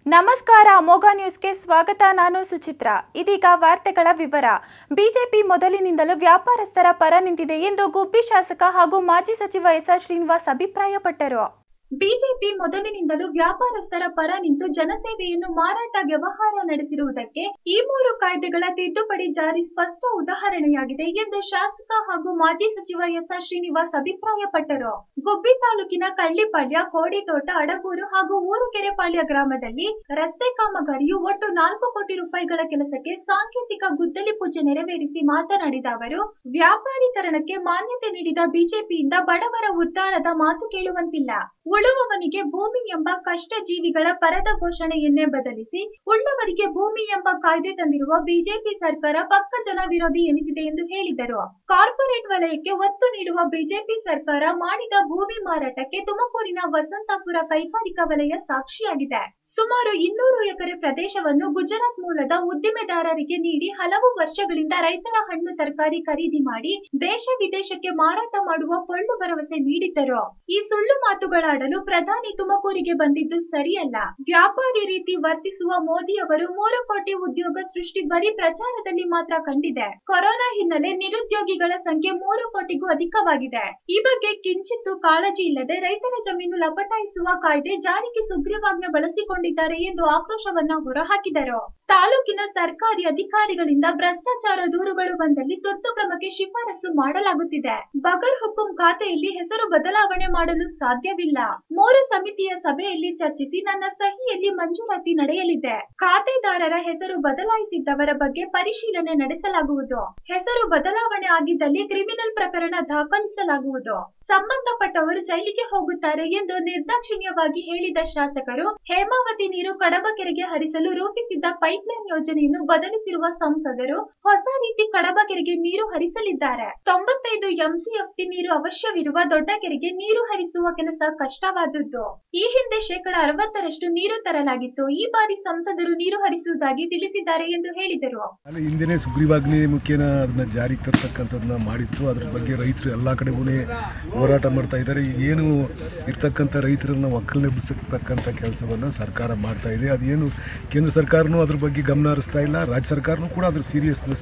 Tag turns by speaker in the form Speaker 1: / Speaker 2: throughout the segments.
Speaker 1: ನಮಸ್ಕಾರ ಅಮೋಘ ನ್ಯೂಸ್ಗೆ ಸ್ವಾಗತ ನಾನು ಸುಚಿತ್ರಾ ಇದೀಗ ವಾರ್ತೆಗಳ ವಿವರ ಬಿಜೆಪಿ ಮೊದಲಿನಿಂದಲೂ ವ್ಯಾಪಾರಸ್ಥರ ಪರ ನಿಂತಿದೆ ಎಂದು ಗುಬ್ಬಿ ಶಾಸಕ ಹಾಗೂ ಮಾಜಿ ಸಚಿವ ಎಸ್ ಆರ್ ಶ್ರೀನಿವಾಸ್ ಅಭಿಪ್ರಾಯಪಟ್ಟರು ಬಿಜೆಪಿ ಮೊದಲಿನಿಂದಲೂ ವ್ಯಾಪಾರಸ್ಥರ ಪರ ನಿಂತು ಜನಸೇವೆಯನ್ನು ಮಾರಾಟ ವ್ಯವಹಾರ ನಡೆಸಿರುವುದಕ್ಕೆ ಈ ಮೂರು ಕಾಯ್ದೆಗಳ ತಿದ್ದುಪಡಿ ಜಾರಿ ಸ್ಪಷ್ಟ ಉದಾಹರಣೆಯಾಗಿದೆ ಎಂದು ಶಾಸಕ ಹಾಗೂ ಮಾಜಿ ಸಚಿವ ಎಸ್ ಆರ್ ಶ್ರೀನಿವಾಸ್ ಅಭಿಪ್ರಾಯಪಟ್ಟರು ಗುಬ್ಬಿ ತಾಲೂಕಿನ ಕಳ್ಳಿಪಾಳ್ಯ ಕೋಡಿತೋಟ ಅಡಗೂರು ಹಾಗೂ ಊರುಕೆರೆಪಾಳ್ಯ ಗ್ರಾಮದಲ್ಲಿ ರಸ್ತೆ ಕಾಮಗಾರಿಯು ಒಟ್ಟು ನಾಲ್ಕು ಕೋಟಿ ರೂಪಾಯಿಗಳ ಕೆಲಸಕ್ಕೆ ಸಾಂಕೇತಿಕ ಗುದ್ದಲಿ ಪೂಜೆ ನೆರವೇರಿಸಿ ಮಾತನಾಡಿದ ಅವರು ವ್ಯಾಪಾರೀಕರಣಕ್ಕೆ ಮಾನ್ಯತೆ ನೀಡಿದ ಬಿಜೆಪಿಯಿಂದ ಬಡವರ ಉದ್ಧಾರದ ಮಾತು ಕೇಳುವಂತಿಲ್ಲ ಉಳುವವನಿಗೆ ಭೂಮಿ ಎಂಬ ಕಷ್ಟ ಜೀವಿಗಳ ಪರದ ಘೋಷಣೆಯನ್ನೇ ಬದಲಿಸಿ ಉಳ್ಳವರಿಗೆ ಭೂಮಿ ಎಂಬ ಕಾಯ್ದೆ ತಂದಿರುವ ಬಿಜೆಪಿ ಸರ್ಕಾರ ಪಕ್ಕ ಜನ ವಿರೋಧಿ ಎನಿಸಿದೆ ಎಂದು ಹೇಳಿದರು ಕಾರ್ಪೊರೇಟ್ ವಲಯಕ್ಕೆ ಒತ್ತು ನೀಡುವ ಬಿಜೆಪಿ ಸರ್ಕಾರ ಮಾಡಿದ ಭೂಮಿ ಮಾರಾಟಕ್ಕೆ ತುಮಕೂರಿನ ವಸಂತಾಪುರ ಕೈಗಾರಿಕಾ ವಲಯ ಸಾಕ್ಷಿಯಾಗಿದೆ ಸುಮಾರು ಇನ್ನೂರು ಎಕರೆ ಪ್ರದೇಶವನ್ನು ಗುಜರಾತ್ ಮೂಲದ ಉದ್ದಿಮೆದಾರರಿಗೆ ನೀಡಿ ಹಲವು ವರ್ಷಗಳಿಂದ ರೈತರ ಹಣ್ಣು ತರಕಾರಿ ಖರೀದಿ ಮಾಡಿ ದೇಶ ವಿದೇಶಕ್ಕೆ ಮಾರಾಟ ಮಾಡುವ ಪೊಳ್ಳು ಭರವಸೆ ನೀಡಿದ್ದರು ಈ ಸುಳ್ಳು ಮಾತುಗಳಾಡಲು ಪ್ರಧಾನಿ ತುಮಕೂರಿಗೆ ಬಂದಿದ್ದು ಸರಿಯಲ್ಲ ವ್ಯಾಪಾರಿ ರೀತಿ ವರ್ತಿಸುವ ಮೋದಿ ಅವರು ಮೂರು ಕೋಟಿ ಉದ್ಯೋಗ ಸೃಷ್ಟಿ ಬರೀ ಪ್ರಚಾರದಲ್ಲಿ ಮಾತ್ರ ಕಂಡಿದೆ ಕೊರೋನಾ ಹಿನ್ನೆಲೆ ನಿರುದ್ಯೋಗಿಗಳ ಸಂಖ್ಯೆ ಮೂರು ಕೋಟಿಗೂ ಅಧಿಕವಾಗಿದೆ ಈ ಬಗ್ಗೆ ಕಿಂಚಿತ್ತೂ ಕಾಳಜಿ ಇಲ್ಲದೆ ರೈತರ ಜಮೀನು ಲಪಟಾಯಿಸುವ ಕಾಯ್ದೆ ಜಾರಿಗೆ ಸುಗ್ರೀವಾಜ್ಞೆ ಬಳಸಿಕೊಂಡಿದ್ದಾರೆ ಎಂದು ಆಕ್ರೋಶವನ್ನ ಹೊರಹಾಕಿದರು ತಾಲೂಕಿನ ಸರ್ಕಾರಿ ಅಧಿಕಾರಿಗಳಿಂದ ಭ್ರಷ್ಟಾಚಾರ ದೂರುಗಳು ಬಂದಲ್ಲಿ ತುರ್ತು ಕ್ರಮಕ್ಕೆ ಶಿಫಾರಸು ಮಾಡಲಾಗುತ್ತಿದೆ ಬಗರ್ ಹುಕುಂ ಖಾತೆಯಲ್ಲಿ ಹೆಸರು ಬದಲಾವಣೆ ಮಾಡಲು ಸಾಧ್ಯವಿಲ್ಲ ಮೂರು ಸಮಿತಿಯ ಸಭೆಯಲ್ಲಿ ಚರ್ಚಿಸಿ ನನ್ನ ಸಹಿಯಲ್ಲಿ ಮಂಜೂರಾತಿ ನಡೆಯಲಿದೆ ಖಾತೆದಾರರ ಹೆಸರು ಬದಲಾಯಿಸಿದ್ದವರ ಬಗ್ಗೆ ಪರಿಶೀಲನೆ ನಡೆಸಲಾಗುವುದು ಹೆಸರು ಬದಲಾವಣೆ ಆಗಿದ್ದಲ್ಲಿ ಕ್ರಿಮಿನಲ್ ಪ್ರಕರಣ ದಾಖಲಿಸಲಾಗುವುದು ಸಂಬಂಧಪಟ್ಟವರು ಜೈಲಿಗೆ ಹೋಗುತ್ತಾರೆ ಎಂದು ನಿರ್ದಾಕ್ಷಿಣ್ಯವಾಗಿ ಹೇಳಿದ ಶಾಸಕರು ಹೇಮಾವತಿ ನೀರು ಕಡಬ ಕೆರೆಗೆ ಹರಿಸಲು ರೂಪಿಸಿದ್ದ ಪೈಪ್ಲೈನ್ ಯೋಜನೆಯನ್ನು ಬದಲಿಸಿರುವ ಸಂಸದರು ಹೊಸ ರೀತಿ ಕಡಬ ಕೆರೆಗೆ ನೀರು ಹರಿಸಲಿದ್ದಾರೆ ತೊಂಬತ್ತೈದು ಎಂಸಿಎಫ್ಟಿ ನೀರು ಅವಶ್ಯವಿರುವ ದೊಡ್ಡ ಕೆರೆಗೆ ನೀರು ಹರಿಸುವ ಕೆಲಸ ಕಷ್ಟವಾದದ್ದು ಈ ಹಿಂದೆ ಶೇಕಡ ಅರವತ್ತರಷ್ಟು ನೀರು ತರಲಾಗಿತ್ತು ಈ ಬಾರಿ ಸಂಸದರು ನೀರು ಹರಿಸುವುದಾಗಿ ತಿಳಿಸಿದ್ದಾರೆ ಎಂದು ಹೇಳಿದರು
Speaker 2: ಅಲ್ಲ ಹಿಂದೆನೇ ಸುಗ್ರೀವಾಜ್ಞೆ ಮುಖೇನ ಅದನ್ನ ಜಾರಿಗೆ ತರ್ತಕ್ಕಂಥದ್ದನ್ನ ಮಾಡಿತ್ತು ಅದ್ರ ಬಗ್ಗೆ ರೈತರು ಎಲ್ಲ ಕಡೆಗೂ ಹೋರಾಟ ಮಾಡ್ತಾ ಇದ್ದಾರೆ ಏನು ಇರ್ತಕ್ಕಂಥ ರೈತರನ್ನ ಒಕ್ಕಲೆಬ್ಬಿಸತಕ್ಕಂಥ ಕೆಲಸವನ್ನು ಸರ್ಕಾರ ಮಾಡ್ತಾ ಇದೆ ಅದೇನು ಕೇಂದ್ರ ಸರ್ಕಾರನೂ ಅದ್ರ ಬಗ್ಗೆ ಗಮನ ಹರಿಸ್ತಾ ಇಲ್ಲ ರಾಜ್ಯ ಸರ್ಕಾರನೂ ಕೂಡ ಅದ್ರ ಸೀರಿಯಸ್ನೆಸ್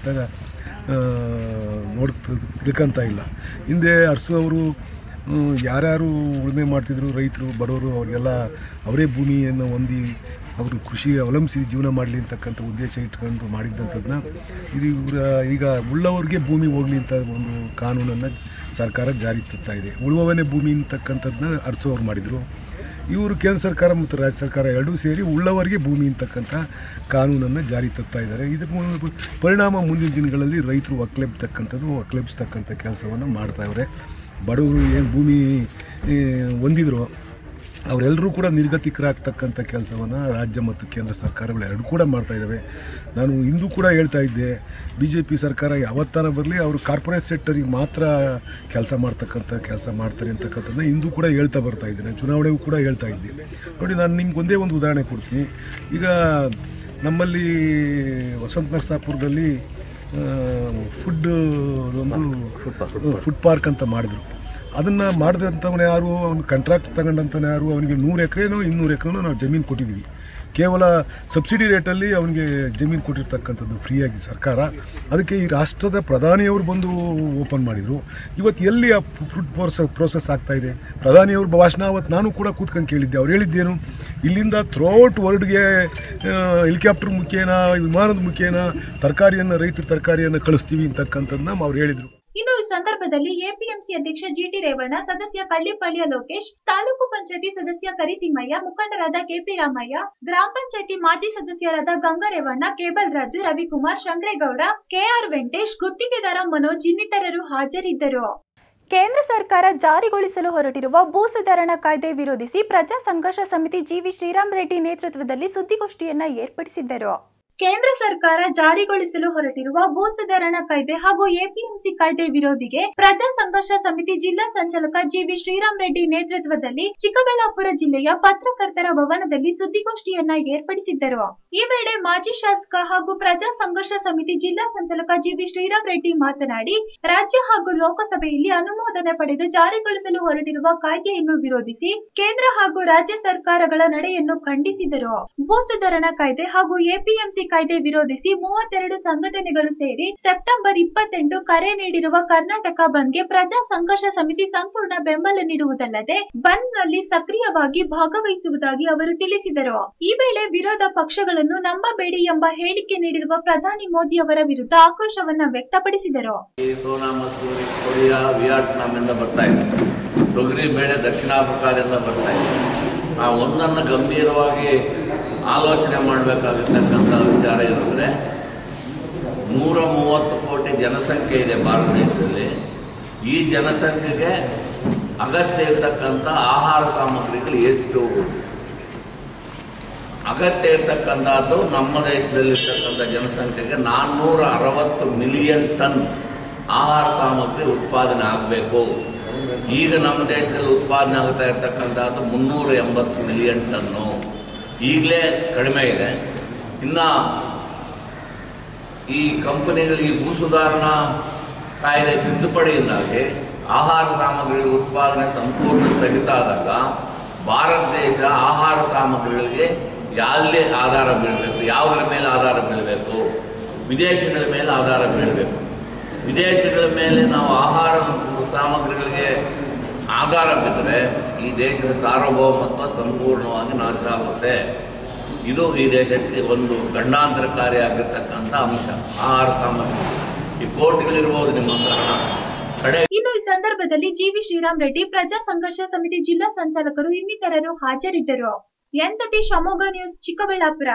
Speaker 2: ನೋಡ್ ತಿಳ್ಕೊಂತ ಇಲ್ಲ ಹಿಂದೆ ಅರಸು ಅವರು ಹ್ಮ್, ಯಾರ್ಯಾರು ಉಳುಮೆ ಮಾಡ್ತಿದ್ರು ರೈತರು ಬಡವರು ಅವ್ರಿಗೆಲ್ಲ ಅವರೇ ಭೂಮಿಯನ್ನು ಹೊಂದಿ ಅವರು ಕೃಷಿ ಅವಲಂಬಿಸಿ ಜೀವನ ಮಾಡಲಿ ಅಂತಕ್ಕಂಥ ಉದ್ದೇಶ ಇಟ್ಕೊಂಡು ಮಾಡಿದ್ದಂಥದ್ದನ್ನ ಇದು ಇವರ ಈಗ ಉಳ್ಳವ್ರಿಗೆ ಭೂಮಿ ಹೋಗಲಿ ಅಂತ ಒಂದು ಕಾನೂನನ್ನು ಸರ್ಕಾರ ಜಾರಿಗೆ ತರ್ತಾ ಇದೆ ಉಳುವವನೇ ಭೂಮಿ ಅಂತಕ್ಕಂಥದ್ದನ್ನ ಅರಸೋರು ಮಾಡಿದರು ಇವರು ಕೇಂದ್ರ ಸರ್ಕಾರ ಮತ್ತು ರಾಜ್ಯ ಸರ್ಕಾರ ಎರಡೂ ಸೇರಿ ಉಳ್ಳವರಿಗೆ ಭೂಮಿ ಅಂತಕ್ಕಂಥ ಕಾನೂನನ್ನು ಜಾರಿ ತರ್ತಾ ಇದ್ದಾರೆ ಇದ್ರ ಮೂಲಕ ಪರಿಣಾಮ ಮುಂದಿನ ದಿನಗಳಲ್ಲಿ ರೈತರು ಒಕ್ಕಲೆಬ್ತಕ್ಕಂಥದ್ದು ಒಕ್ಕಲೆಬ್ಸ್ತಕ್ಕಂಥ ಕೆಲಸವನ್ನು ಮಾಡ್ತಾವ್ರೆ ಬಡವರು ಏನು ಭೂಮಿ ಈ, ಹೊಂದಿದ್ರು ಅವರೆಲ್ಲರೂ ಕೂಡ ನಿರ್ಗತಿಕರಾಗ್ತಕ್ಕಂಥ ಕೆಲಸವನ್ನು ರಾಜ್ಯ ಮತ್ತು ಕೇಂದ್ರ ಸರ್ಕಾರಗಳು ಎರಡು ಕೂಡ ಮಾಡ್ತಾ ಇದ್ದಾವೆ ನಾನು ಇಂದು ಕೂಡ ಹೇಳ್ತಾ ಇದ್ದೆ ಬಿ ಜೆ ಪಿ ಸರ್ಕಾರ ಯಾವತ್ತಾನ ಬರಲಿ ಅವರು ಕಾರ್ಪೊರೇಟ್ ಸೆಕ್ಟರಿಗೆ ಮಾತ್ರ ಕೆಲಸ ಮಾಡ್ತಕ್ಕಂಥ ಕೆಲಸ ಮಾಡ್ತಾರೆ ಅಂತಕ್ಕಂಥದ್ದನ್ನ ಇಂದು ಕೂಡ ಹೇಳ್ತಾ ಬರ್ತಾ ಇದ್ದೀನಿ ಚುನಾವಣೆಗೂ ಕೂಡ ಹೇಳ್ತಾ ಇದ್ದೆ ನೋಡಿ ನಾನು ನಿಮ್ಗೆ ಒಂದೇ ಒಂದು ಉದಾಹರಣೆ ಕೊಡ್ತೀನಿ ಈಗ ನಮ್ಮಲ್ಲಿ ವಸಂತ ನರಸಾಪುರದಲ್ಲಿ ಫುಡ್ ಒಂದು ಫುಡ್ ಪಾರ್ಕ್ ಅಂತ ಮಾಡಿದ್ರು ಅದನ್ನು ಮಾಡಿದಂಥವನು ಯಾರು ಅವ್ನು ಕಾಂಟ್ರಾಕ್ಟ್ ತಗೊಂಡಂಥವನು ಯಾರು ಅವನಿಗೆ ನೂರು ಎಕರೆನೋ ಇನ್ನೂರು ಎಕರೆನೋ ನಾವು ಜಮೀನು ಕೊಟ್ಟಿದ್ದೀವಿ ಕೇವಲ ಸಬ್ಸಿಡಿ ರೇಟಲ್ಲಿ ಅವನಿಗೆ ಜಮೀನು ಕೊಟ್ಟಿರ್ತಕ್ಕಂಥದ್ದು ಫ್ರೀಯಾಗಿ ಸರ್ಕಾರ ಅದಕ್ಕೆ ಈ ರಾಷ್ಟ್ರದ ಪ್ರಧಾನಿಯವರು ಬಂದು ಓಪನ್ ಮಾಡಿದರು ಇವತ್ತು ಎಲ್ಲಿ ಆ ಫುಡ್ ಪ್ರೋಸ ಪ್ರೋಸೆಸ್ ಆಗ್ತಾ ಇದೆ ಪ್ರಧಾನಿಯವ್ರ ಭಾಷಣ ಅವತ್ತು ನಾನು ಕೂಡ ಕೂತ್ಕೊಂಡು ಕೇಳಿದ್ದೆ ಅವ್ರು ಹೇಳಿದ್ದೇನು ಇಲ್ಲಿಂದ ಥ್ರೋಟ್ ವರ್ಲ್ಡ್ಗೆ ಹೆಲಿಕಾಪ್ಟರ್ ಮುಖೇನ ವಿಮಾನದ ಮುಖೇನ ತರಕಾರಿಯನ್ನು ರೈತರ ತರಕಾರಿಯನ್ನು ಕಳಿಸ್ತೀವಿ ಅಂತಕ್ಕಂಥದ್ದನ್ನ ಅವ್ರು ಹೇಳಿದರು
Speaker 1: ಇನ್ನು ಈ ಸಂದರ್ಭದಲ್ಲಿ ಎಪಿಎಂಸಿ ಅಧ್ಯಕ್ಷ ಜಿಟಿ ರೇವಣ್ಣ ಸದಸ್ಯ ಕಳ್ಳಿಪಳ್ಳಿಯ ಲೋಕೇಶ್ ತಾಲೂಕು ಪಂಚಾಯತಿ ಸದಸ್ಯ ಕರಿತಿಮ್ಮಯ್ಯ ಮುಖಂಡರಾದ ಕೆಪಿ ರಾಮಯ್ಯ ಗ್ರಾಮ ಪಂಚಾಯತಿ ಮಾಜಿ ಸದಸ್ಯರಾದ ಗಂಗರೇವಣ್ಣ ಕೇಬಲ್ ರಾಜು ರವಿಕುಮಾರ್ ಶಂಕರೇಗೌಡ ಕೆಆರ್ ವೆಂಕಟೇಶ್ ಗುತ್ತಿಗೆದಾರ ಮನೋಜ್ ಇನ್ನಿತರರು ಹಾಜರಿದ್ದರು ಕೇಂದ್ರ ಸರ್ಕಾರ ಜಾರಿಗೊಳಿಸಲು ಹೊರಟಿರುವ ಭೂ ಸುಧಾರಣಾ ಕಾಯ್ದೆ ವಿರೋಧಿಸಿ ಪ್ರಜಾ ಸಂಘರ್ಷ ಸಮಿತಿ ಜಿವಿ ಶ್ರೀರಾಮ್ ರೆಡ್ಡಿ ನೇತೃತ್ವದಲ್ಲಿ ಸುದ್ದಿಗೋಷ್ಠಿಯನ್ನ ಏರ್ಪಡಿಸಿದ್ದರು ಕೇಂದ್ರ ಸರ್ಕಾರ ಜಾರಿಗೊಳಿಸಲು ಹೊರಟಿರುವ ಭೂ ಸುಧಾರಣಾ ಕಾಯ್ದೆ ಹಾಗೂ ಎಪಿಎಂಸಿ ಕಾಯ್ದೆ ವಿರೋಧಿಗೆ ಪ್ರಜಾ ಸಂಘರ್ಷ ಸಮಿತಿ ಜಿಲ್ಲಾ ಸಂಚಾಲಕ ಜಿವಿ ಶ್ರೀರಾಮ್ ರೆಡ್ಡಿ ನೇತೃತ್ವದಲ್ಲಿ ಚಿಕ್ಕಬಳ್ಳಾಪುರ ಜಿಲ್ಲೆಯ ಪತ್ರಕರ್ತರ ಭವನದಲ್ಲಿ ಸುದ್ದಿಗೋಷ್ಠಿಯನ್ನ ಏರ್ಪಡಿಸಿದ್ದರು ಈ ವೇಳೆ ಮಾಜಿ ಶಾಸಕ ಹಾಗೂ ಪ್ರಜಾ ಸಂಘರ್ಷ ಸಮಿತಿ ಜಿಲ್ಲಾ ಸಂಚಾಲಕ ಜಿವಿ ಶ್ರೀರಾಮ್ ರೆಡ್ಡಿ ಮಾತನಾಡಿ ರಾಜ್ಯ ಹಾಗೂ ಲೋಕಸಭೆಯಲ್ಲಿ ಅನುಮೋದನೆ ಪಡೆದು ಜಾರಿಗೊಳಿಸಲು ಹೊರಟಿರುವ ಕಾಯ್ದೆಯನ್ನು ವಿರೋಧಿಸಿ ಕೇಂದ್ರ ಹಾಗೂ ರಾಜ್ಯ ಸರ್ಕಾರಗಳ ನಡೆಯನ್ನು ಖಂಡಿಸಿದರು ಭೂ ಸುಧಾರಣಾ ಕಾಯ್ದೆ ಹಾಗೂ ಎಪಿಎಂಸಿ ಕಾಯ್ದೆ ವಿರೋಧಿಸಿ ಮೂವತ್ತೆರಡು ಸಂಘಟನೆಗಳು ಸೇರಿ ಸೆಪ್ಟೆಂಬರ್ ಇಪ್ಪತ್ತೆಂಟು ಕರೆ ನೀಡಿರುವ ಕರ್ನಾಟಕ ಬಂದ್ಗೆ ಪ್ರಜಾ ಸಂಘರ್ಷ ಸಮಿತಿ ಸಂಪೂರ್ಣ ಬೆಂಬಲ ನೀಡುವುದಲ್ಲದೆ ಬಂದ್ ನಲ್ಲಿ ಸಕ್ರಿಯವಾಗಿ ಭಾಗವಹಿಸುವುದಾಗಿ ಅವರು ತಿಳಿಸಿದರು ಈ ವೇಳೆ ವಿರೋಧ ಪಕ್ಷಗಳನ್ನು ನಂಬಬೇಡಿ ಎಂಬ ಹೇಳಿಕೆ ನೀಡಿರುವ ಪ್ರಧಾನಿ ಮೋದಿ ಅವರ ವಿರುದ್ಧ ಆಕ್ರೋಶವನ್ನ ವ್ಯಕ್ತಪಡಿಸಿದರು
Speaker 3: ಈ ಸೋನಾ ಮಸೂರಿ ಕೊರಿಯಾ ವಿಯಟ್ನಾಮಿಂದ ಬರ್ತಾ ಇದೆ ತೊಗರಿ ಬೇಳೆ ದಕ್ಷಿಣ ಆಫ್ರಿಕಾದಿಂದ ಬರ್ತಾ ಇದೆ ಆ ಒಂದನ್ನು ಗಂಭೀರವಾಗಿ ಆಲೋಚನೆ ಮಾಡಬೇಕಾಗಿರ್ತಕ್ಕಂಥ ವಿಚಾರ ಏನಂದರೆ ನೂರ ಮೂವತ್ತು ಕೋಟಿ ಜನಸಂಖ್ಯೆ ಇದೆ ಭಾರತ ದೇಶದಲ್ಲಿ ಈ ಜನಸಂಖ್ಯೆಗೆ ಅಗತ್ಯ ಇರತಕ್ಕಂಥ ಆಹಾರ ಸಾಮಗ್ರಿಗಳು ಎಷ್ಟು ಅಗತ್ಯ ಇರ್ತಕ್ಕಂಥದ್ದು ನಮ್ಮ ದೇಶದಲ್ಲಿರ್ತಕ್ಕಂಥ ಜನಸಂಖ್ಯೆಗೆ ನಾನ್ನೂರ ಅರವತ್ತು ಮಿಲಿಯನ್ ಟನ್ ಆಹಾರ ಸಾಮಗ್ರಿ ಉತ್ಪಾದನೆ ಆಗಬೇಕು ಈಗ ನಮ್ಮ ದೇಶದಲ್ಲಿ ಉತ್ಪಾದನೆ ಆಗ್ತಾ ಇರ್ತಕ್ಕಂಥದ್ದು ಮುನ್ನೂರ ಎಂಬತ್ತು ಮಿಲಿಯನ್ ಟನ್ನು ಈಗಲೇ ಕಡಿಮೆ ಇದೆ ಇನ್ನು ಈ ಕಂಪನಿಗಳು ಈ ಭೂ ಸುಧಾರಣಾ ಕಾಯ್ದೆ ತಿದ್ದುಪಡಿಯಿಂದಾಗಿ ಆಹಾರ ಸಾಮಗ್ರಿಗಳ ಉತ್ಪಾದನೆ ಸಂಪೂರ್ಣ ಸ್ಥಗಿತ ಆದಾಗ ಭಾರತ ದೇಶ ಆಹಾರ ಸಾಮಗ್ರಿಗಳಿಗೆ ಎಲ್ಲಿ ಆಧಾರ ಬೀಳಬೇಕು ಯಾವುದರ ಮೇಲೆ ಆಧಾರ ಬೀಳಬೇಕು ವಿದೇಶಗಳ ಮೇಲೆ ಆಧಾರ ಬೀಳಬೇಕು ವಿದೇಶಗಳ ಮೇಲೆ ನಾವು ಆಹಾರ ಸಾಮಗ್ರಿಗಳಿಗೆ ಆಧಾರ ಬಿದ್ದರೆ ಈ ದೇಶದ ಸಾರ್ವಭೌಮತ್ವ ಸಂಪೂರ್ಣವಾಗಿ ನಾಶ ಆಗುತ್ತೆ ಇದು ಈ ದೇಶಕ್ಕೆ ಒಂದು ಗಂಡಾಂತರಕಾರಿಯಾಗಿರ್ತಕ್ಕಂಥ ಅಂಶ ಆಹಾರ ಸಾಮಗ್ರಿ ಈ ಕೋರ್ಟ್ಗಳಿರ್ಬೋದು ನಿಮ್ಮ ಹತ್ರ ಹಣ ಕಡೆ
Speaker 1: ಇನ್ನು ಈ ಸಂದರ್ಭದಲ್ಲಿ ಜಿವಿ ಶ್ರೀರಾಮ್ ರೆಡ್ಡಿ ಪ್ರಜಾ ಸಂಘರ್ಷ ಸಮಿತಿ ಜಿಲ್ಲಾ ಸಂಚಾಲಕರು ಇನ್ನಿತರರು ಹಾಜರಿದ್ದರು ಎನ್ ಸತೀಶ್ ಅಮೋಘ ನ್ಯೂಸ್ ಚಿಕ್ಕಬಳ್ಳಾಪುರ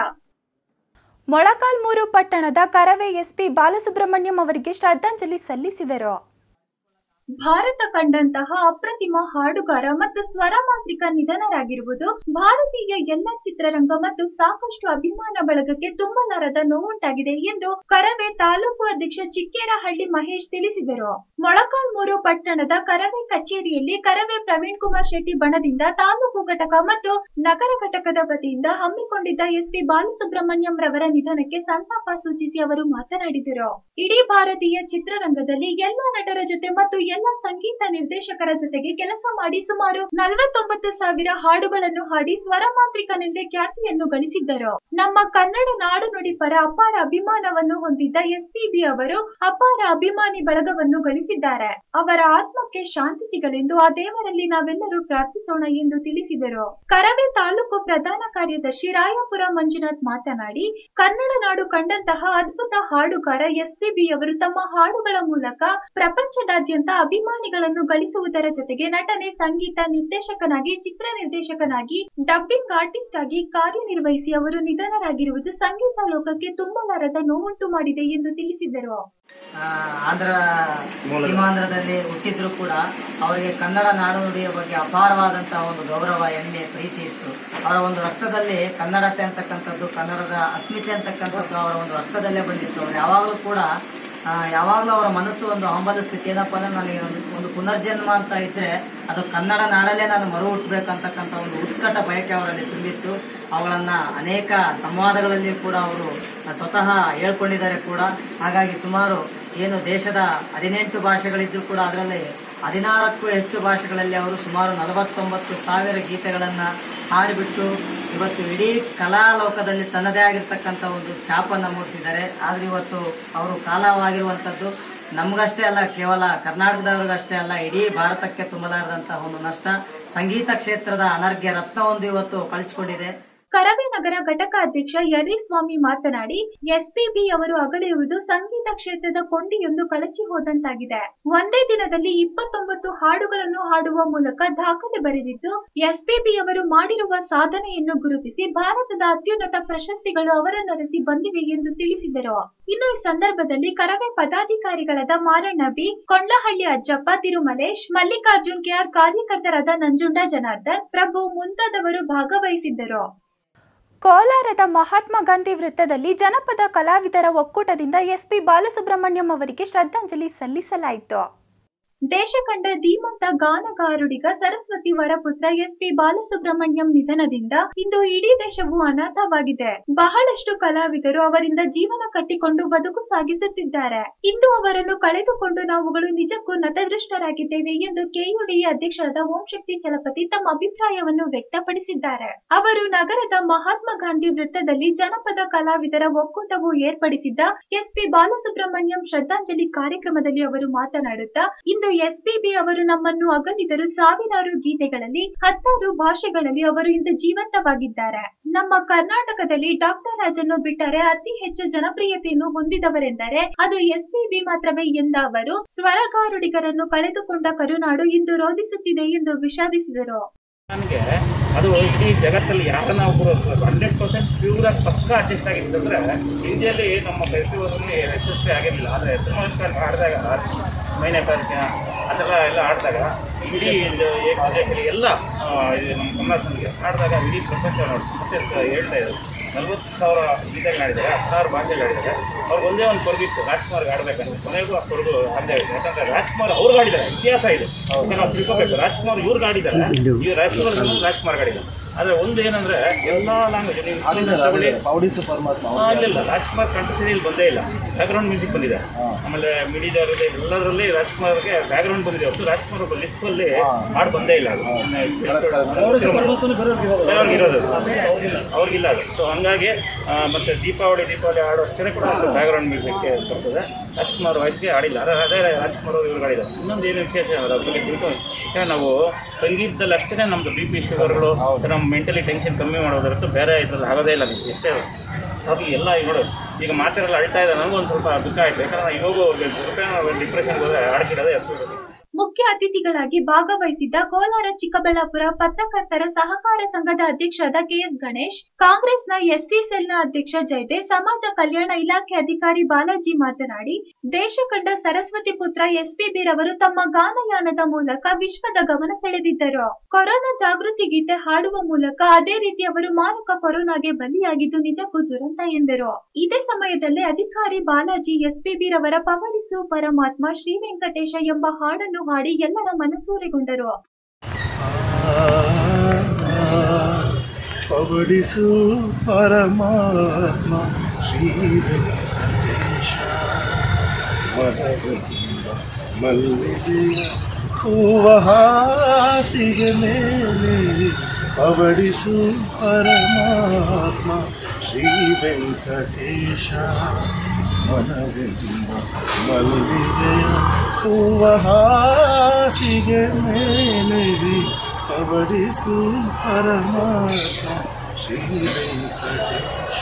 Speaker 1: ಮೊಳಕಾಲ್ಮೂರು ಪಟ್ಟಣದ ಕರವೇ ಎಸ್ಪಿ ಬಾಲಸುಬ್ರಹ್ಮಣ್ಯಂ ಅವರಿಗೆ ಶ್ರದ್ಧಾಂಜಲಿ ಸಲ್ಲಿಸಿದರು ಭಾರತ ಕಂಡಂತಹ ಅಪ್ರತಿಮ ಹಾಡುಗಾರ ಮತ್ತು ಸ್ವರ ಮಾಂತ್ರಿಕ ನಿಧನರಾಗಿರುವುದು ಭಾರತೀಯ ಎಲ್ಲ ಚಿತ್ರರಂಗ ಮತ್ತು ಸಾಕಷ್ಟು ಅಭಿಮಾನ ಬಳಗಕ್ಕೆ ತುಂಬಲಾರದ ನೋವುಂಟಾಗಿದೆ ಎಂದು ಕರವೇ ತಾಲೂಕು ಅಧ್ಯಕ್ಷ ಚಿಕ್ಕೇರಹಳ್ಳಿ ಮಹೇಶ್ ತಿಳಿಸಿದರು ಮೊಳಕಾಲ್ಮೂರು ಪಟ್ಟಣದ ಕರವೇ ಕಚೇರಿಯಲ್ಲಿ ಕರವೇ ಪ್ರವೀಣ್ ಕುಮಾರ್ ಶೆಟ್ಟಿ ಬಣದಿಂದ ತಾಲೂಕು ಘಟಕ ಮತ್ತು ನಗರ ಘಟಕದ ವತಿಯಿಂದ ಹಮ್ಮಿಕೊಂಡಿದ್ದ ಎಸ್ಪಿ ಬಾಲಸುಬ್ರಹ್ಮಣ್ಯಂ ರವರ ನಿಧನಕ್ಕೆ ಸಂತಾಪ ಸೂಚಿಸಿ ಅವರು ಮಾತನಾಡಿದರು ಇಡೀ ಭಾರತೀಯ ಚಿತ್ರರಂಗದಲ್ಲಿ ಎಲ್ಲ ನಟರ ಜೊತೆ ಮತ್ತು ಎಲ್ಲ ಸಂಗೀತ ನಿರ್ದೇಶಕರ ಜೊತೆಗೆ ಕೆಲಸ ಮಾಡಿ ಸುಮಾರು ನಲವತ್ತೊಂಬತ್ತು ಸಾವಿರ ಹಾಡುಗಳನ್ನು ಹಾಡಿ ಸ್ವರ ಮಾಂತ್ರಿಕನೆಂದೇ ಖ್ಯಾತಿಯನ್ನು ಗಳಿಸಿದ್ದರು ನಮ್ಮ ಕನ್ನಡ ನಾಡು ನುಡಿ ಪರ ಅಪಾರ ಅಭಿಮಾನವನ್ನು ಹೊಂದಿದ್ದ ಎಸ್ಪಿಬಿ ಅವರು ಅಪಾರ ಅಭಿಮಾನಿ ಬಳಗವನ್ನು ಗಳಿಸಿದ್ದಾರೆ ಅವರ ಆತ್ಮಕ್ಕೆ ಶಾಂತಿ ಸಿಗಲೆಂದು ಆ ದೇವರಲ್ಲಿ ನಾವೆಲ್ಲರೂ ಪ್ರಾರ್ಥಿಸೋಣ ಎಂದು ತಿಳಿಸಿದರು ಕರವೇ ತಾಲೂಕು ಪ್ರಧಾನ ಕಾರ್ಯದರ್ಶಿ ರಾಯಪುರ ಮಂಜುನಾಥ್ ಮಾತನಾಡಿ ಕನ್ನಡ ನಾಡು ಕಂಡಂತಹ ಅದ್ಭುತ ಹಾಡುಗಾರ ಎಸ್ಪಿಬಿ ಅವರು ತಮ್ಮ ಹಾಡುಗಳ ಮೂಲಕ ಪ್ರಪಂಚದಾದ್ಯಂತ ಅಭಿಮಾನಿಗಳನ್ನು ಗಳಿಸುವುದರ ಜೊತೆಗೆ ನಟನೆ ಸಂಗೀತ ನಿರ್ದೇಶಕನಾಗಿ ಚಿತ್ರ ನಿರ್ದೇಶಕನಾಗಿ ಡಬ್ಬಿಂಗ್ ಆರ್ಟಿಸ್ಟ್ ಆಗಿ ಕಾರ್ಯನಿರ್ವಹಿಸಿ ಅವರು ನಿಧನರಾಗಿರುವುದು ಸಂಗೀತ ಲೋಕಕ್ಕೆ ತುಂಬಲಾರದ ನೋವುಂಟು ಮಾಡಿದೆ ಎಂದು ತಿಳಿಸಿದರು
Speaker 4: ಆ, ಆಂಧ್ರ ಸೀಮಾಂಧ್ರದಲ್ಲಿ ಹುಟ್ಟಿದ್ರು ಕೂಡ ಅವರಿಗೆ ಕನ್ನಡ ನಾಡುನುಡಿಯ ಬಗ್ಗೆ ಅಪಾರವಾದಂತಹ ಒಂದು ಗೌರವ ಹೆಮ್ಮೆ ಪ್ರೀತಿ ಇತ್ತು ಅವರ ಒಂದು ರಕ್ತದಲ್ಲಿ ಕನ್ನಡತೆ ಅಂತಕ್ಕಂಥದ್ದು ಕನ್ನಡದ ಅಸ್ಮಿತೆ ಅಂತಕ್ಕಂಥದ್ದು ಅವರ ಒಂದು ರಕ್ತದಲ್ಲೇ ಬಂದಿತ್ತು ಅವ್ರು ಯಾವಾಗಲೂ ಕೂಡ ಆ, ಯಾವಾಗಲೂ ಅವರ ಮನಸ್ಸು ಒಂದು ಹಂಬಲ ಸ್ಥಿತಿ ಏನಪ್ಪ ಅಂದ್ರೆ ನನಗೆ ಒಂದು ಒಂದು ಪುನರ್ಜನ್ಮ ಅಂತ ಇದ್ರೆ ಅದು ಕನ್ನಡ ನಾಡಲ್ಲೇ ನಾನು ಮರು ಹುಟ್ಟಬೇಕಂತಕ್ಕಂಥ ಒಂದು ಉತ್ಕಟ ಬಯಕೆ ಅವರಲ್ಲಿ ತುಂಬಿತ್ತು ಅವುಗಳನ್ನ ಅನೇಕ ಸಂವಾದಗಳಲ್ಲಿ ಕೂಡ ಅವರು ಸ್ವತಃ ಹೇಳ್ಕೊಂಡಿದ್ದಾರೆ ಕೂಡ ಹಾಗಾಗಿ ಸುಮಾರು ಏನು ದೇಶದ ಹದಿನೆಂಟು ಭಾಷೆಗಳಿದ್ರು ಕೂಡ ಅದರಲ್ಲಿ ಹದಿನಾರಕ್ಕೂ ಹೆಚ್ಚು ಭಾಷೆಗಳಲ್ಲಿ ಅವರು ಸುಮಾರು ನಲವತ್ತೊಂಬತ್ತು ಸಾವಿರ ಗೀತೆಗಳನ್ನು ಹಾಡಿಬಿಟ್ಟು ಇವತ್ತು ಇಡೀ ಕಲಾ ಲೋಕದಲ್ಲಿ ತನ್ನದೇ ಆಗಿರ್ತಕ್ಕಂಥ ಒಂದು ಛಾಪನ್ನು ಮೂಡಿಸಿದ್ದಾರೆ ಆದರೆ ಇವತ್ತು ಅವರು ಕಾಲವಾಗಿರುವಂಥದ್ದು ನಮಗಷ್ಟೇ ಅಲ್ಲ ಕೇವಲ ಕರ್ನಾಟಕದವ್ರಿಗಷ್ಟೇ ಅಲ್ಲ ಇಡೀ ಭಾರತಕ್ಕೆ ತುಂಬಲಾರದಂತಹ ಒಂದು ನಷ್ಟ ಸಂಗೀತ ಕ್ಷೇತ್ರದ ಅನರ್ಘ್ಯ ರತ್ನವೊಂದು ಇವತ್ತು ಕಳಿಸಿಕೊಂಡಿದೆ
Speaker 1: ಕರವೇ ನಗರ ಘಟಕ ಅಧ್ಯಕ್ಷ ಯರ್ರಿಸ್ವಾಮಿ ಮಾತನಾಡಿ ಎಸ್ಪಿಬಿ ಅವರು ಅಗಲಿರುವುದು ಸಂಗೀತ ಕ್ಷೇತ್ರದ ಕೊಂಡಿಯೊಂದು ಕಳಚಿ ಹೋದಂತಾಗಿದೆ ಒಂದೇ ದಿನದಲ್ಲಿ ಇಪ್ಪತ್ತೊಂಬತ್ತು ಹಾಡುಗಳನ್ನು ಹಾಡುವ ಮೂಲಕ ದಾಖಲೆ ಬರೆದಿದ್ದು ಎಸ್ಪಿಬಿ ಅವರು ಮಾಡಿರುವ ಸಾಧನೆಯನ್ನು ಗುರುತಿಸಿ ಭಾರತದ ಅತ್ಯುನ್ನತ ಪ್ರಶಸ್ತಿಗಳು ಅವರನ್ನರಸಿ ಬಂದಿವೆ ಎಂದು ತಿಳಿಸಿದರು ಇನ್ನು ಈ ಸಂದರ್ಭದಲ್ಲಿ ಕರವೇ ಪದಾಧಿಕಾರಿಗಳಾದ ಮಾರಣ್ಣ ಬಿ ಕೊಂಡ್ಲಹಳ್ಳಿ ಅಜ್ಜಪ್ಪ ತಿರುಮಲೇಶ್ ಮಲ್ಲಿಕಾರ್ಜುನ್ ಕೆಆರ್ ಕಾರ್ಯಕರ್ತರಾದ ನಂಜುಂಡ ಜನಾರ್ದನ್ ಪ್ರಭು ಮುಂತಾದವರು ಭಾಗವಹಿಸಿದ್ದರು ಕೋಲಾರದ ಮಹಾತ್ಮ ಗಾಂಧಿ ವೃತ್ತದಲ್ಲಿ ಜನಪದ ಕಲಾವಿದರ ಒಕ್ಕೂಟದಿಂದ ಎಸ್ಪಿ ಬಾಲಸುಬ್ರಹ್ಮಣ್ಯಂ ಅವರಿಗೆ ಶ್ರದ್ಧಾಂಜಲಿ ಸಲ್ಲಿಸಲಾಯಿತು ದೇಶ ಕಂಡ ಧೀಮಂತ ಗಾನಗಾರುಡಿಗ ಸರಸ್ವತಿ ವರಪುತ್ರ ಎಸ್ಪಿ ಬಾಲಸುಬ್ರಹ್ಮಣ್ಯಂ ನಿಧನದಿಂದ ಇಂದು ಇಡೀ ದೇಶವು ಅನಾಥವಾಗಿದೆ ಬಹಳಷ್ಟು ಕಲಾವಿದರು ಅವರಿಂದ ಜೀವನ ಕಟ್ಟಿಕೊಂಡು ಬದುಕು ಸಾಗಿಸುತ್ತಿದ್ದಾರೆ ಇಂದು ಅವರನ್ನು ಕಳೆದುಕೊಂಡು ನಾವುಗಳು ನಿಜಕ್ಕೂ ನತದೃಷ್ಟರಾಗಿದ್ದೇವೆ ಎಂದು ಕೆಯುಡಿ ಅಧ್ಯಕ್ಷರಾದ ಓಂ ಶಕ್ತಿ ಚಲಪತಿ ತಮ್ಮ ಅಭಿಪ್ರಾಯವನ್ನು ವ್ಯಕ್ತಪಡಿಸಿದ್ದಾರೆ ಅವರು ನಗರದ ಮಹಾತ್ಮ ಗಾಂಧಿ ವೃತ್ತದಲ್ಲಿ ಜನಪದ ಕಲಾವಿದರ ಒಕ್ಕೂಟವು ಏರ್ಪಡಿಸಿದ್ದ ಎಸ್ಪಿ ಬಾಲಸುಬ್ರಹ್ಮಣ್ಯಂ ಶ್ರದ್ಧಾಂಜಲಿ ಕಾರ್ಯಕ್ರಮದಲ್ಲಿ ಅವರು ಮಾತನಾಡುತ್ತಾ ಇಂದು ಎಸ್ಪಿಬಿ ಅವರು ನಮ್ಮನ್ನು ಅಗಲಿದರು ಸಾವಿರಾರು ಗೀತೆಗಳಲ್ಲಿ ಹತ್ತಾರು ಭಾಷೆಗಳಲ್ಲಿ ಅವರು ಇಂದು ಜೀವಂತವಾಗಿದ್ದಾರೆ ನಮ್ಮ ಕರ್ನಾಟಕದಲ್ಲಿ ಡಾಕ್ಟರ್ ರಾಜನ್ನು ಬಿಟ್ಟರೆ ಅತಿ ಹೆಚ್ಚು ಜನಪ್ರಿಯತೆಯನ್ನು ಹೊಂದಿದವರೆಂದರೆ ಅದು ಎಸ್ಪಿಬಿ ಮಾತ್ರವೇ ಎಂದ ಅವರು ಸ್ವರಗಾರುಡಿಗರನ್ನು ಕಳೆದುಕೊಂಡ ಕರುನಾಡು ಇಂದು ರೋಧಿಸುತ್ತಿದೆ ಎಂದು ವಿಷಾದಿಸಿದರು
Speaker 5: ನನಗೆ ಅದು ಇಡೀ ಜಗತ್ತಲ್ಲಿ ಯಾರನ್ನ ಒಬ್ಬರು ಹಂಡ್ರೆಡ್ ಪರ್ಸೆಂಟ್ ಪ್ಯೂರ್ ಆಗಿ ಪಕ್ಕ ಅಡ್ಜಸ್ಟ್ ಆಗಿರ್ತಂದ್ರೆ ಹಿಂದಿಯಲ್ಲಿ ನಮ್ಮ ಫೆಸ್ಟಿವಲಲ್ಲಿ ಯಶಸ್ವಿ ಆಗಿರಲಿಲ್ಲ ಆದರೆ ತಿರುಮಲಸ್ಕರ್ ಆಡಿದಾಗ ಮೈನೆ ಕಾರ್ಯಕ್ರಮ ಆ ಥರ ಎಲ್ಲ ಆಡಿದಾಗ ಇಡೀ ಇದು ಏಕದೇಶದಲ್ಲಿ ಎಲ್ಲ ಆ, ಇದು ನಮ್ಮ ಕನ್ನಡ ಸಂಘ ಆಡಿದಾಗ ಇಡೀ ಪ್ರಪಂಚ ನೋಡಿ ಮತ್ತೆ ಸ- ಹೇಳ್ತಾ ಇದ್ರು ನಲ್ವತ್ತು ಸಾವಿರ ಗೀತೆಗಳಾಡಿದ್ದಾರೆ ಹತ್ತಾರು ಭಾಷೆಗಳಾಡಿದ್ದಾರೆ ಅವ್ರಿಗೆ ಒಂದೇ ಒಂದು ಕೊರಗಿತ್ತು ರಾಜ್ಕುಮಾರ್ಗೆ ಆಡಬೇಕಂದ್ರೆ ಕೊನೆಗೂ ಆ ಕೊರಗು ಆಗದೆ ಆಯ್ತು ಯಾಕಂದ್ರೆ ರಾಜ್ಕುಮಾರ್ ಅವ್ರಿಗೆ ಆಡಿದ್ದಾರೆ ಇತಿಹಾಸ ಇದು ಅದನ್ನ ನಾವು ತಿಳ್ಕೊಬೇಕು ರಾಜ್ಕುಮಾರ್ ಇವ್ರಿಗೆ ಆಡಿದ್ದಾರೆ ಈ ರಾಜ್ಕುಮಾರ್ ಸಂಬಂಧ ರಾಜ್ಕುಮಾರ್ ಆಡಿದ್ದಾರೆ ಆದರೆ ಒಂದು ಏನಂದ್ರೆ ಎಲ್ಲ ಲ್ಯಾಂಗ್ವೇಜ್ ನೀವು ಹಿಂದಿನ ತಗೊಳ್ಳಿ
Speaker 6: ಪೌಡಿಸು ಪರಮಾತ್ಮ
Speaker 5: ಆ, ಇಲ್ಲ ಇಲ್ಲ ರಾಜ್ಕುಮಾರ್ ಕಂಠಸಿರಿಯಲ್ಲಿ ಬಂದೇ ಇಲ್ಲ ಬ್ಯಾಕ್ಗ್ರೌಂಡ್ ಮ್ಯೂಸಿಕ್ ಬಂದಿದೆ ಆಮೇಲೆ ಮಿಡಿದವರಿಗೆ ಎಲ್ಲದರಲ್ಲಿ ರಾಜ್ಕುಮಾರ್ಗೆ ಬ್ಯಾಕ್ಗ್ರೌಂಡ್ ಬಂದಿದೆ ಹೊರತು ರಾಜ್ಕುಮಾರ್ ಒಬ್ಬ ಲಿಸ್ಟಲ್ಲಿ ಹಾಡು ಬಂದೇ ಇಲ್ಲ ಅದು ಬೇರೆಯವ್ರಿಗೆ ಇರೋದು ಅವ್ರಿಗಿಲ್ಲ ಅದು ಸೊ ಹಂಗಾಗಿ ಆ, ಮತ್ತೆ ದೀಪಾವಳಿ ದೀಪಾವಳಿ ಆಡೋ ಅಷ್ಟೇ ಕೂಡ ಬ್ಯಾಕ್ಗ್ರೌಂಡ್ ಮ್ಯೂಸಿಕ್ಗೆ ಬರ್ತದೆ ರಾಜ್ಕುಮಾರ್ ವಾಯ್ಸ್ಗೆ ಆಡಿಲ್ಲ ಅದೇ ಅದೇ ರಾಜ್ಕುಮಾರ್ ಅವರು ಇವ್ರಿಗೆ ಆಡಿದ್ದಾರೆ ಇನ್ನೊಂದು ಏನು ವಿಶೇಷ ಅಂದ್ರೆ ಅದ್ರ ಬಗ್ಗೆ ತಿಳ್ಕೊಂಡು ಯಾಕಂದ್ರೆ ನಾವು ಸಂಗೀತದಲ್ಲಿ ಅಷ್ಟೇ ನಮ್ಮದು ಬಿ ಪಿ ಶುಗರ್ಗಳು ನಮ್ಮ ಮೆಂಟಲಿ ಟೆನ್ಷನ್ ಕಮ್ಮಿ ಮಾಡೋದರತ್ತು ಬೇರೆ ಇದ್ರಲ್ಲಿ ಆಗೋದೇ ಇಲ್ಲ ನಮ್ಗೆ ಎಷ್ಟೇ ಅದು ಎಲ್ಲ ಈಗ ನೋಡು ಈಗ ಮಾತೆಲ್ಲ ಅಳ್ತಾ ಇದೆ ನನಗೂ ಒಂದು ಸ್ವಲ್ಪ ದುಃಖ ಆಯ್ತು ಯಾಕಂದ್ರೆ ಇವಾಗ ಡಿಪ್ರೆಷನ್ಗೆ ಹೋದ್ರೆ ಆಡ್ತಿರೋದೇ ಹೆಸರು
Speaker 1: ಮುಖ್ಯ ಅತಿಥಿಗಳಾಗಿ ಭಾಗವಹಿಸಿದ್ದ ಕೋಲಾರ ಚಿಕ್ಕಬಳ್ಳಾಪುರ ಪತ್ರಕರ್ತರ ಸಹಕಾರ ಸಂಘದ ಅಧ್ಯಕ್ಷರಾದ ಕೆಎಸ್ ಗಣೇಶ್ ಕಾಂಗ್ರೆಸ್ನ ಎಸ್ಸಿ ಸೆಲ್ನ ಅಧ್ಯಕ್ಷ ಜಯದೇವ್ ಸಮಾಜ ಕಲ್ಯಾಣ ಇಲಾಖೆ ಅಧಿಕಾರಿ ಬಾಲಾಜಿ ಮಾತನಾಡಿ ದೇಶ ಕಂಡ ಸರಸ್ವತಿ ಪುತ್ರ ಎಸ್ಪಿಬಿ ರವರು ತಮ್ಮ ಗಾನಯಾನದ ಮೂಲಕ ವಿಶ್ವದ ಗಮನ ಸೆಳೆದಿದ್ದರು ಕೊರೋನಾ ಜಾಗೃತಿ ಗೀತೆ ಹಾಡುವ ಮೂಲಕ ಅದೇ ರೀತಿ ಅವರು ಮಾರಕ ಕೊರೋನಾಗೆ ಬಲಿಯಾಗಿದ್ದು ನಿಜಕ್ಕೂ ದುರಂತ ಎಂದರು ಇದೇ ಸಮಯದಲ್ಲಿ ಅಧಿಕಾರಿ ಬಾಲಾಜಿ ಎಸ್ಪಿಬಿ ರವರ ಪವಳಿಸು ಪರಮಾತ್ಮ ಶ್ರೀ ವೆಂಕಟೇಶ ಎಂಬ ಹಾಡನ್ನು ಹಾಡಿ ಎಲ್ಲರ ಮನಸೂರೆಗೊಂಡರು
Speaker 6: ಪವಡಿಸು ಪರಮಾತ್ಮ ಶ್ರೀ ವೆಂಕಟೇಶ ಮನದಿಂದ ಮಲ್ಲಿಗೆಯ ಹೂವ ಹಾಸಿಗೆ ಮೇಲೆ ಪವಡಿಸು ಪರಮಾತ್ಮ ಶ್ರೀ ವೆಂಕಟೇಶ ಮನದಿಂದ ಮಲ್ಲಿಗೆಯ ಹೂವ ಹಾಸಿಗೆ ಮೇಲೆ ಪವಡಿಸು ಪರಮಾತ್ಮ ಶ್ರೀ ವೆಂಕಟೇಶ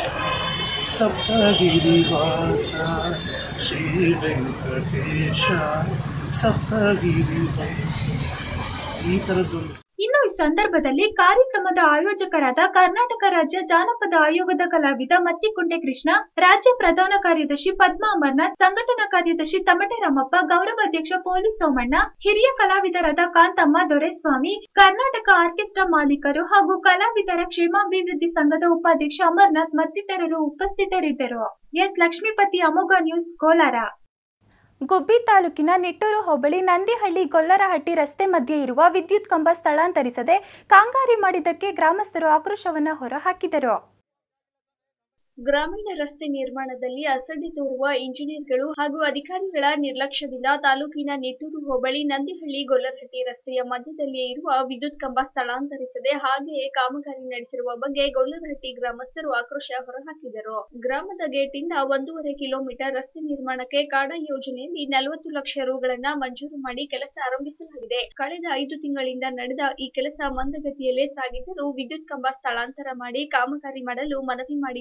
Speaker 6: ಸಪ್ತಗಿರಿವಾಸ ಶ್ರೀ ವೆಂಕಟೇಶ ಸಪ್ತಗಿರಿವಾಸ ಈ ಥರದ್ದೊಂದು
Speaker 1: ಇನ್ನು ಈ ಸಂದರ್ಭದಲ್ಲಿ ಕಾರ್ಯಕ್ರಮದ ಆಯೋಜಕರಾದ ಕರ್ನಾಟಕ ರಾಜ್ಯ ಜಾನಪದ ಆಯೋಗದ ಕಲಾವಿದ ಮತ್ತಿಕುಂಟೆ ಕೃಷ್ಣ ರಾಜ್ಯ ಪ್ರಧಾನ ಕಾರ್ಯದರ್ಶಿ ಪದ್ಮಾ ಅಮರ್ನಾಥ್ ಸಂಘಟನಾ ಕಾರ್ಯದರ್ಶಿ ತಮಟೆ ರಾಮಪ್ಪ ಗೌರವಾಧ್ಯಕ್ಷ ಪೊಲೀಸ್ ಸೋಮಣ್ಣ ಹಿರಿಯ ಕಲಾವಿದರಾದ ಕಾಂತಮ್ಮ ದೊರೆಸ್ವಾಮಿ ಕರ್ನಾಟಕ ಆರ್ಕೆಸ್ಟ್ರಾ ಮಾಲೀಕರು ಹಾಗೂ ಕಲಾವಿದರ ಕ್ಷೇಮಾಭಿವೃದ್ಧಿ ಸಂಘದ ಉಪಾಧ್ಯಕ್ಷ ಅಮರ್ನಾಥ್ ಮತ್ತಿತರರು ಉಪಸ್ಥಿತರಿದ್ದರು ಎಸ್ ಲಕ್ಷ್ಮೀಪತಿ ಅಮೋಘ ನ್ಯೂಸ್ ಕೋಲಾರ ಗುಬ್ಬಿ ತಾಲೂಕಿನ ನಿಟ್ಟೂರು ಹೋಬಳಿ ನಂದಿಹಳ್ಳಿ ಗೊಲ್ಲರಹಟ್ಟಿ ರಸ್ತೆ ಮಧ್ಯೆ ಇರುವ ವಿದ್ಯುತ್ ಕಂಬ ಸ್ಥಳಾಂತರಿಸದೆ ಕಾಂಗಾರಿ ಮಾಡಿದ್ದಕ್ಕೆ ಗ್ರಾಮಸ್ಥರು ಆಕ್ರೋಶವನ್ನ ಹೊರಹಾಕಿದರು
Speaker 7: ಗ್ರಾಮೀಣ ರಸ್ತೆ ನಿರ್ಮಾಣದಲ್ಲಿ ಅಸಡ್ಡೆ ತೋರುವ ಇಂಜಿನಿಯರ್ಗಳು ಹಾಗೂ ಅಧಿಕಾರಿಗಳ ನಿರ್ಲಕ್ಷ್ಯದಿಂದ ತಾಲೂಕಿನ ನಿಟ್ಟೂರು ಹೋಬಳಿ ನಂದಿಹಳ್ಳಿ ಗೊಲ್ಲರಹಟ್ಟಿ ರಸ್ತೆಯ ಮಧ್ಯದಲ್ಲಿಯೇ ಇರುವ ವಿದ್ಯುತ್ ಕಂಬ ಸ್ಥಳಾಂತರಿಸದೆ ಹಾಗೆಯೇ ಕಾಮಗಾರಿ ನಡೆಸಿರುವ ಬಗ್ಗೆ ಗೊಲ್ಲರಹಟ್ಟಿ ಗ್ರಾಮಸ್ಥರು ಆಕ್ರೋಶ ಹೊರಹಾಕಿದರು ಗ್ರಾಮದ ಗೇಟ್ನಿಂದ ಒಂದೂವರೆ ಕಿಲೋಮೀಟರ್ ರಸ್ತೆ ನಿರ್ಮಾಣಕ್ಕೆ ಕಾಡ ಯೋಜನೆಯಲ್ಲಿ ನಲವತ್ತು ಲಕ್ಷ ರುಗಳನ್ನ ಮಂಜೂರು ಮಾಡಿ ಕೆಲಸ ಆರಂಭಿಸಲಾಗಿದೆ ಕಳೆದ ಐದು ತಿಂಗಳಿಂದ ನಡೆದ ಈ ಕೆಲಸ ಮಂದಗತಿಯಲ್ಲೇ ಸಾಗಿದ್ದರೂ ವಿದ್ಯುತ್ ಕಂಬ ಸ್ಥಳಾಂತರ ಮಾಡಿ ಕಾಮಗಾರಿ ಮಾಡಲು ಮನವಿ ಮಾಡಿದ್ದರೂ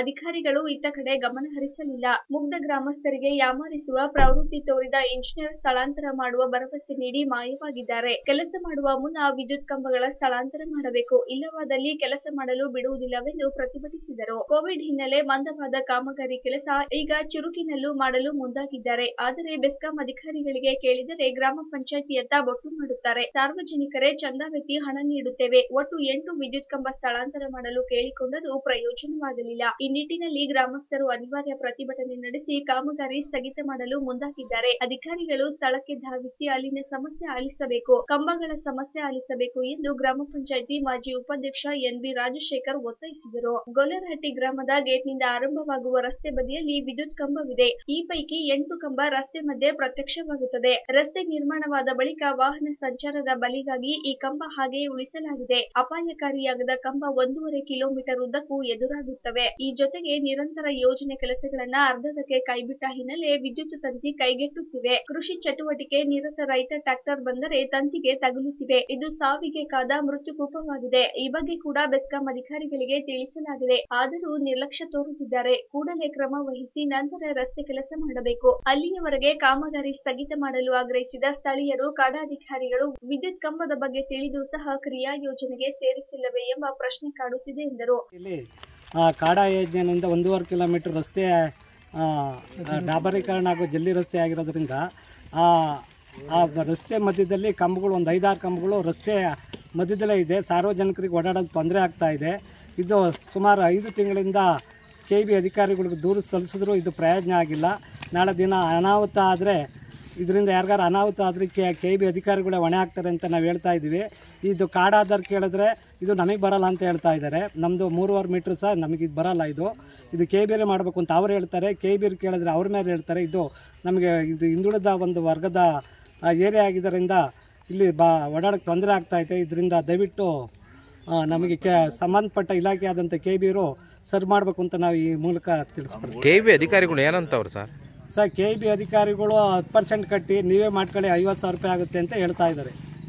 Speaker 7: ಅಧಿಕಾರಿಗಳು ಇತ್ತ ಕಡೆ ಗಮನ ಹರಿಸಲಿಲ್ಲ ಮುಗ್ಧ ಗ್ರಾಮಸ್ಥರಿಗೆ ಯಾಮಾರಿಸುವ ಪ್ರವೃತ್ತಿ ತೋರಿದ ಇಂಜಿನಿಯರ್ ಸ್ಥಳಾಂತರ ಮಾಡುವ ಭರವಸೆ ನೀಡಿ ಮಾಯವಾಗಿದ್ದಾರೆ ಕೆಲಸ ಮಾಡುವ ಮುನ್ನ ವಿದ್ಯುತ್ ಕಂಬಗಳ ಸ್ಥಳಾಂತರ ಮಾಡಬೇಕು ಇಲ್ಲವಾದಲ್ಲಿ ಕೆಲಸ ಮಾಡಲು ಬಿಡುವುದಿಲ್ಲವೆಂದು ಪ್ರತಿಭಟಿಸಿದರು ಕೋವಿಡ್ ಹಿನ್ನೆಲೆ ಮಂದವಾದ ಕಾಮಗಾರಿ ಕೆಲಸ ಈಗ ಚುರುಕಿನಲ್ಲೂ ಮಾಡಲು ಮುಂದಾಗಿದ್ದಾರೆ ಆದರೆ ಬೆಸ್ಕಾಂ ಅಧಿಕಾರಿಗಳಿಗೆ ಕೇಳಿದರೆ ಗ್ರಾಮ ಪಂಚಾಯತಿಯತ್ತ ಬೊಟ್ಟು ಮಾಡುತ್ತಾರೆ ಸಾರ್ವಜನಿಕರೇ ಚಂದಾವೆತ್ತಿ ಹಣ ನೀಡುತ್ತೇವೆ ಒಟ್ಟು ಎಂಟು ವಿದ್ಯುತ್ ಕಂಬ ಸ್ಥಳಾಂತರ ಮಾಡಲು ಕೇಳಿಕೊಂಡರೂ ಪ್ರಯೋಜನವಾಗಲಿಲ್ಲ ಈ ನಿಟ್ಟಿನಲ್ಲಿ ಗ್ರಾಮಸ್ಥರು ಅನಿವಾರ್ಯ ಪ್ರತಿಭಟನೆ ನಡೆಸಿ ಕಾಮಗಾರಿ ಸ್ಥಗಿತ ಮಾಡಲು ಮುಂದಾಗಿದ್ದಾರೆ ಅಧಿಕಾರಿಗಳು ಸ್ಥಳಕ್ಕೆ ಧಾವಿಸಿ ಅಲ್ಲಿನ ಸಮಸ್ಯೆ ಆಲಿಸಬೇಕು ಕಂಬಗಳ ಸಮಸ್ಯೆ ಆಲಿಸಬೇಕು ಎಂದು ಗ್ರಾಮ ಪಂಚಾಯತಿ ಮಾಜಿ ಉಪಾಧ್ಯಕ್ಷ ಎನ್ ಬಿ ರಾಜಶೇಖರ್ ಒತ್ತಾಯಿಸಿದರು ಗೊಲ್ಲರಹಟ್ಟಿ ಗ್ರಾಮದ ಗೇಟ್ನಿಂದ ಆರಂಭವಾಗುವ ರಸ್ತೆ ಬದಿಯಲ್ಲಿ ವಿದ್ಯುತ್ ಕಂಬವಿದೆ ಈ ಪೈಕಿ ಎಂಟು ಕಂಬ ರಸ್ತೆ ಮಧ್ಯೆ ಪ್ರತ್ಯಕ್ಷವಾಗುತ್ತದೆ ರಸ್ತೆ ನಿರ್ಮಾಣವಾದ ಬಳಿಕ ವಾಹನ ಸಂಚಾರದ ಬಲಿಗಾಗಿ ಈ ಕಂಬ ಹಾಗೆಯೇ ಉಳಿಸಲಾಗಿದೆ ಅಪಾಯಕಾರಿಯಾಗದ ಕಂಬ ಒಂದೂವರೆ ಕಿಲೋಮೀಟರ್ ಉದ್ದಕ್ಕೂ ಎದುರಾಗುತ್ತವೆ ಈ ಜೊತೆಗೆ ನಿರಂತರ ಯೋಜನೆ ಕೆಲಸಗಳನ್ನ ಅರ್ಧದಕ್ಕೆ ಕೈಬಿಟ್ಟ ಹಿನ್ನೆಲೆ ವಿದ್ಯುತ್ ತಂತಿ ಕೈಗೆಟ್ಟುತ್ತಿವೆ ಕೃಷಿ ಚಟುವಟಿಕೆ ನಿರತ ರೈತ ಟ್ರಾಕ್ಟರ್ ಬಂದರೆ ತಂತಿಗೆ ತಗುಲುತ್ತಿವೆ ಇದು ಸಾವಿಗೆ ಕಾದ ಮೃತ್ಯುಕೂಪವಾಗಿದೆ ಈ ಬಗ್ಗೆ ಕೂಡ ಬೆಸ್ಕಾಂ ಅಧಿಕಾರಿಗಳಿಗೆ ತಿಳಿಸಲಾಗಿದೆ ಆದರೂ ನಿರ್ಲಕ್ಷ್ಯ ತೋರುತ್ತಿದ್ದಾರೆ ಕೂಡಲೇ ಕ್ರಮ ವಹಿಸಿ ನಂತರ ರಸ್ತೆ ಕೆಲಸ ಮಾಡಬೇಕು ಅಲ್ಲಿಯವರೆಗೆ ಕಾಮಗಾರಿ ಸ್ಥಗಿತ ಮಾಡಲು ಆಗ್ರಹಿಸಿದ ಸ್ಥಳೀಯರು ಕಾಡಾಧಿಕಾರಿಗಳು ವಿದ್ಯುತ್ ಕಂಬದ ಬಗ್ಗೆ ತಿಳಿದು ಸಹ ಕ್ರಿಯಾ ಯೋಜನೆಗೆ ಸೇರಿಸಿಲ್ಲವೇ ಎಂಬ ಪ್ರಶ್ನೆ ಕಾಡುತ್ತಿದೆ ಎಂದರು
Speaker 8: ಇಲ್ಲಿ ಆ, ಕಾಡಾ ಯೋಜನೆಯಿಂದ ಒಂದೂವರೆ ಕಿಲೋಮೀಟರ್ ರಸ್ತೆ ಆ, ಡಾಬರೀಕರಣ ಹಾಗೂ ಜಲ್ಲಿ ರಸ್ತೆ ಆಗಿರೋದ್ರಿಂದ ಆ ಆ ರಸ್ತೆ ಮಧ್ಯದಲ್ಲಿ ಕಂಬಗಳು ಒಂದು ಐದಾರು ಕಂಬಗಳು ರಸ್ತೆ ಮಧ್ಯದಲ್ಲೇ ಇದೆ ಸಾರ್ವಜನಿಕರಿಗೆ ಓಡಾಡೋದು ತೊಂದರೆ ಆಗ್ತಾ ಇದೆ ಇದು ಸುಮಾರು ಐದು ತಿಂಗಳಿಂದ ಕೆ ಬಿ ಅಧಿಕಾರಿಗಳಿಗೆ ದೂರು ಸಲ್ಲಿಸಿದ್ರು ಇದು ಪ್ರಯೋಜನ ಆಗಿಲ್ಲ ನಾಳೆ ದಿನ ಅನಾಹುತ ಆದರೆ ಇದರಿಂದ ಯಾರಿಗಾರು ಅನಾಹುತ ಆದರೆ ಕೆ ಕೆ ಬಿ ಅಧಿಕಾರಿಗಳೇ ಹೊಣೆ ಆಗ್ತಾರೆ ಅಂತ ನಾವು ಹೇಳ್ತಾ ಇದ್ದೀವಿ ಇದು ಕಾಡಾಧಾರ್ ಕೇಳಿದ್ರೆ ಇದು ನಮಗೆ ಬರಲ್ಲ ಅಂತ ಹೇಳ್ತಾ ಇದ್ದಾರೆ ನಮ್ಮದು ಮೂರುವರೆ ಮೀಟ್ರ್ ಸಹ ನಮಗೆ ಇದು ಬರಲ್ಲ ಇದು ಇದು ಕೆ ಬಿರೇ ಮಾಡಬೇಕು ಅಂತ ಅವ್ರು ಹೇಳ್ತಾರೆ ಕೆ ಬಿರ್ ಕೇಳಿದ್ರೆ ಅವ್ರ ಮೇಲೆ ಹೇಳ್ತಾರೆ ಇದು ನಮಗೆ ಇದು ಹಿಂದುಳಿದ ಒಂದು ವರ್ಗದ ಏರಿಯಾ ಆಗಿದ್ದರಿಂದ ಇಲ್ಲಿ ಬಾ ಓಡಾಡೋಕ್ಕೆ ತೊಂದರೆ ಆಗ್ತಾಯಿದೆ ಇದರಿಂದ ದಯವಿಟ್ಟು ಆ, ನಮಗೆ ಕೆ ಸಂಬಂಧಪಟ್ಟ ಇಲಾಖೆ ಆದಂಥ ಕೆ ಬಿರು ಸರ್ ಮಾಡಬೇಕು ಅಂತ ನಾವು ಈ ಮೂಲಕ ತಿಳಿಸ್ಬಿಡ್ತೀವಿ
Speaker 9: ಕೆ ಬಿ ಅಧಿಕಾರಿಗಳು ಏನಂತವ್ರು ಸರ್
Speaker 8: ಸರ್ ಕೆ ಬಿ ಅಧಿಕಾರಿಗಳು ಹತ್ತು ಪರ್ಸೆಂಟ್ ಕಟ್ಟಿ ನೀವೇ ಮಾಡ್ಕೊಳ್ಳಿ ಐವತ್ತು ಸಾವಿರ ರೂಪಾಯಿ ಆಗುತ್ತೆ ಅಂತ ಹೇಳ್ತಾ ಇದ್ದಾರೆ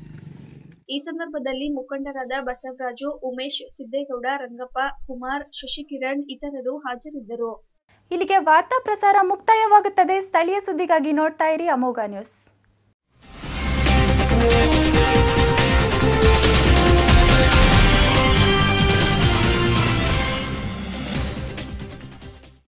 Speaker 7: ಈ ಸಂದರ್ಭದಲ್ಲಿ ಮುಖಂಡರಾದ ಬಸವರಾಜು ಉಮೇಶ್ ಸಿದ್ದೇಗೌಡ ರಂಗಪ್ಪ ಕುಮಾರ್ ಶಶಿಕಿರಣ್ ಇತರರು ಹಾಜರಿದ್ದರು
Speaker 1: ಇಲ್ಲಿಗೆ ವಾರ್ತಾ ಪ್ರಸಾರ ಮುಕ್ತಾಯವಾಗುತ್ತದೆ ಸ್ಥಳೀಯ ಸುದ್ದಿಗಾಗಿ ನೋಡ್ತಾ ಇರಿ ಅಮೋಘ ನ್ಯೂಸ್